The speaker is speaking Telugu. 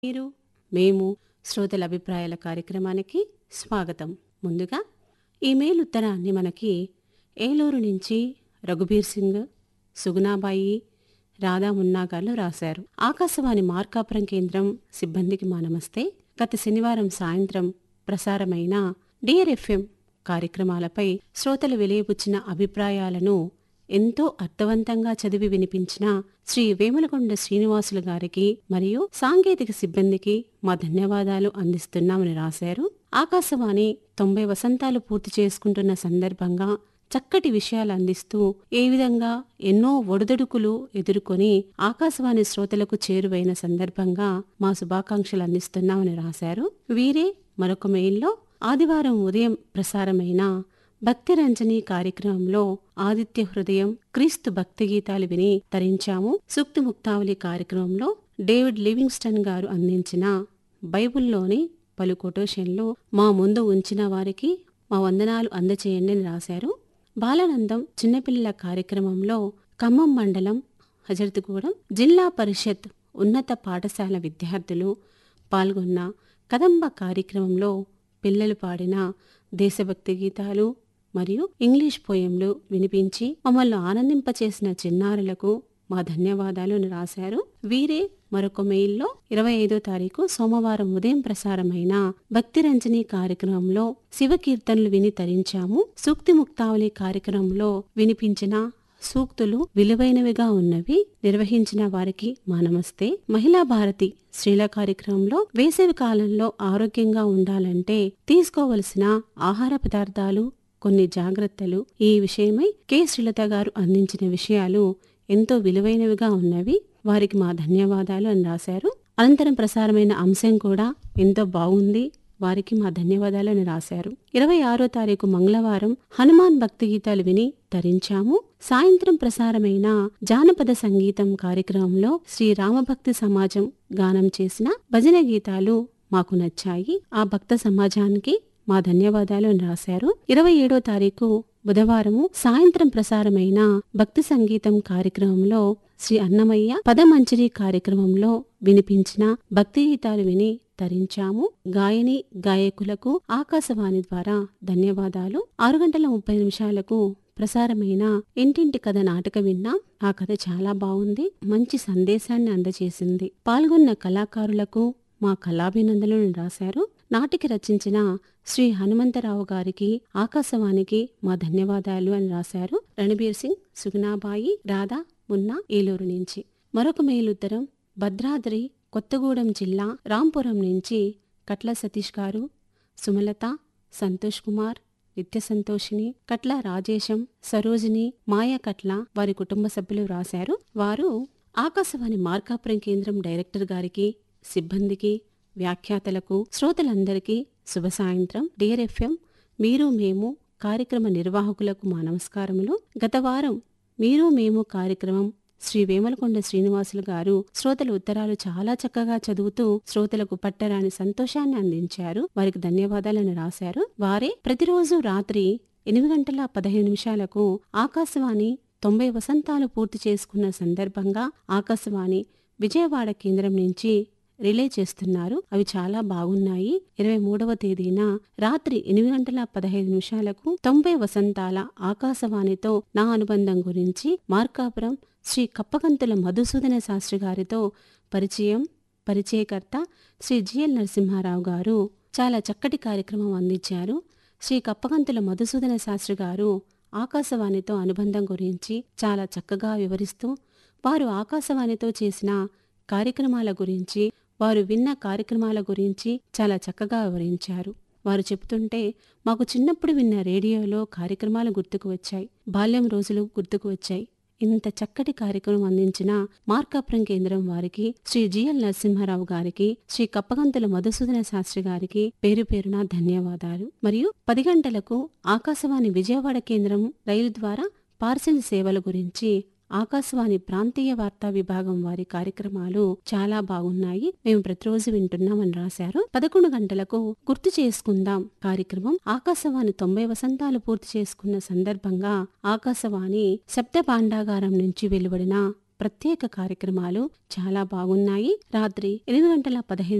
మీరు మేము శ్రోతల అభిప్రాయాల కార్యక్రమానికి స్వాగతం ముందుగా ఈమెయిల్ ఉత్తరాన్ని మనకి ఏలూరు నుంచి రఘుబీర్ సింగ్ సుగుణాబాయి రాధా మున్నా గారు రాశారు ఆకాశవాణి మార్కాపురం కేంద్రం సిబ్బందికి మా నమస్తే గత శనివారం సాయంత్రం ప్రసారమైన డియర్ ఎఫ్ఎం కార్యక్రమాలపై శ్రోతలు వెలియబుచ్చిన అభిప్రాయాలను ఎంతో అర్థవంతంగా చదివి వినిపించిన శ్రీ వేములకొండ శ్రీనివాసులు గారికి మరియు సాంకేతిక సిబ్బందికి మా ధన్యవాదాలు అందిస్తున్నామని రాశారు ఆకాశవాణి తొంభై వసంతాలు పూర్తి చేసుకుంటున్న సందర్భంగా చక్కటి విషయాలు అందిస్తూ ఏ విధంగా ఎన్నో ఒడిదొడుకులు ఎదుర్కొని ఆకాశవాణి శ్రోతలకు చేరువైన సందర్భంగా మా శుభాకాంక్షలు అందిస్తున్నామని రాశారు వీరే మరొక మెయిల్లో ఆదివారం ఉదయం ప్రసారమైన భక్తి రంజని కార్యక్రమంలో ఆదిత్య హృదయం క్రీస్తు భక్తి గీతాలు విని తరించాము సూక్తి ముక్తావళి కార్యక్రమంలో డేవిడ్ లివింగ్స్టన్ గారు అందించిన బైబిల్లోని పలు కొటేషన్లు మా ముందు ఉంచిన వారికి మా వందనాలు అందచేయండి అని రాశారు బాలానందం చిన్నపిల్లల కార్యక్రమంలో ఖమ్మం మండలం హజరత్గూడెం జిల్లా పరిషత్ ఉన్నత పాఠశాల విద్యార్థులు పాల్గొన్న కదంబ కార్యక్రమంలో పిల్లలు పాడిన దేశభక్తి గీతాలు మరియు ఇంగ్లీష్ పోయంలు వినిపించి మమ్మల్ని ఆనందింపచేసిన చిన్నారులకు మా ధన్యవాదాలు అని రాశారు వీరే మరొక మెయిల్లో ఇరవై ఐదో తారీఖు సోమవారం ఉదయం ప్రసారమైన భక్తి రంజని కార్యక్రమంలో శివ కీర్తనలు విని తరించాము సూక్తి ముక్తావళి కార్యక్రమంలో వినిపించిన సూక్తులు విలువైనవిగా ఉన్నవి నిర్వహించిన వారికి మా నమస్తే మహిళా భారతి స్త్రీల కార్యక్రమంలో వేసవి కాలంలో ఆరోగ్యంగా ఉండాలంటే తీసుకోవలసిన ఆహార పదార్థాలు కొన్ని జాగ్రత్తలు ఈ విషయమై కె శ్రీలత గారు అందించిన విషయాలు ఎంతో విలువైనవిగా ఉన్నవి వారికి మా ధన్యవాదాలు అని రాశారు అనంతరం ప్రసారమైన అంశం కూడా ఎంతో బాగుంది వారికి మా ధన్యవాదాలు అని రాశారు ఇరవై ఆరో తారీఖు మంగళవారం హనుమాన్ భక్తి గీతాలు విని తరించాము సాయంత్రం ప్రసారమైన జానపద సంగీతం కార్యక్రమంలో శ్రీ రామభక్తి సమాజం గానం చేసిన భజన గీతాలు మాకు నచ్చాయి ఆ భక్త సమాజానికి మా ధన్యవాదాలు అని రాశారు ఇరవై ఏడో తారీఖు బుధవారము సాయంత్రం ప్రసారమైన భక్తి సంగీతం కార్యక్రమంలో శ్రీ అన్నమయ్య పదమంజరి కార్యక్రమంలో వినిపించిన భక్తి గీతాలు విని తరించాము గాయని గాయకులకు ఆకాశవాణి ద్వారా ధన్యవాదాలు ఆరు గంటల ముప్పై నిమిషాలకు ప్రసారమైన ఇంటింటి కథ నాటకం విన్నాం ఆ కథ చాలా బాగుంది మంచి సందేశాన్ని అందజేసింది పాల్గొన్న కళాకారులకు మా కళాభినందనలు రాశారు నాటికి రచించిన శ్రీ హనుమంతరావు గారికి ఆకాశవాణికి మా ధన్యవాదాలు అని రాశారు రణబీర్ సింగ్ సుగుణాబాయి రాధా మున్నా ఏలూరు నుంచి మరొక మేలుత్తరం భద్రాద్రి కొత్తగూడెం జిల్లా రాంపురం నుంచి కట్ల సతీష్ గారు సుమలత సంతోష్ కుమార్ నిత్య సంతోషిని కట్ల రాజేశం సరోజిని మాయా కట్ల వారి కుటుంబ సభ్యులు రాశారు వారు ఆకాశవాణి మార్కాపురం కేంద్రం డైరెక్టర్ గారికి సిబ్బందికి వ్యాఖ్యాతలకు శ్రోతలందరికీ శుభ సాయంత్రం డియర్ ఎఫ్ఎం మీరు మేము కార్యక్రమ నిర్వాహకులకు మా నమస్కారములు గత వారం మీరు మేము కార్యక్రమం శ్రీ వేమలకొండ శ్రీనివాసులు గారు శ్రోతల ఉత్తరాలు చాలా చక్కగా చదువుతూ శ్రోతలకు పట్టరాని సంతోషాన్ని అందించారు వారికి ధన్యవాదాలను రాశారు వారే ప్రతిరోజు రాత్రి ఎనిమిది గంటల పదహైదు నిమిషాలకు ఆకాశవాణి తొంభై వసంతాలు పూర్తి చేసుకున్న సందర్భంగా ఆకాశవాణి విజయవాడ కేంద్రం నుంచి రిలే చేస్తున్నారు అవి చాలా బాగున్నాయి ఇరవై మూడవ తేదీన రాత్రి ఎనిమిది గంటల పదహైదు నిమిషాలకు తొంభై వసంతాల ఆకాశవాణితో నా అనుబంధం గురించి మార్కాపురం శ్రీ కప్పకంతుల మధుసూదన శాస్త్రి గారితో పరిచయం పరిచయకర్త శ్రీ జిఎల్ నరసింహారావు గారు చాలా చక్కటి కార్యక్రమం అందించారు శ్రీ కప్పకంతుల మధుసూదన శాస్త్రి గారు ఆకాశవాణితో అనుబంధం గురించి చాలా చక్కగా వివరిస్తూ వారు ఆకాశవాణితో చేసిన కార్యక్రమాల గురించి వారు విన్న కార్యక్రమాల గురించి చాలా చక్కగా వివరించారు వారు చెబుతుంటే మాకు చిన్నప్పుడు విన్న రేడియోలో కార్యక్రమాలు గుర్తుకు వచ్చాయి బాల్యం రోజులు గుర్తుకు వచ్చాయి ఇంత చక్కటి కార్యక్రమం అందించిన మార్కాపురం కేంద్రం వారికి శ్రీ జిఎల్ నరసింహారావు గారికి శ్రీ కప్పగంతుల మధుసూదన శాస్త్రి గారికి పేరు పేరున ధన్యవాదాలు మరియు పది గంటలకు ఆకాశవాణి విజయవాడ కేంద్రం రైలు ద్వారా పార్సిల్ సేవల గురించి ఆకాశవాణి ప్రాంతీయ వార్తా విభాగం వారి కార్యక్రమాలు చాలా బాగున్నాయి మేము ప్రతిరోజు వింటున్నామని రాశారు పదకొండు గంటలకు గుర్తు చేసుకుందాం కార్యక్రమం ఆకాశవాణి తొంభై వసంతాలు పూర్తి చేసుకున్న సందర్భంగా ఆకాశవాణి శబ్ద భాండాగారం నుంచి వెలువడిన ప్రత్యేక కార్యక్రమాలు చాలా బాగున్నాయి రాత్రి ఎనిమిది గంటల పదిహేను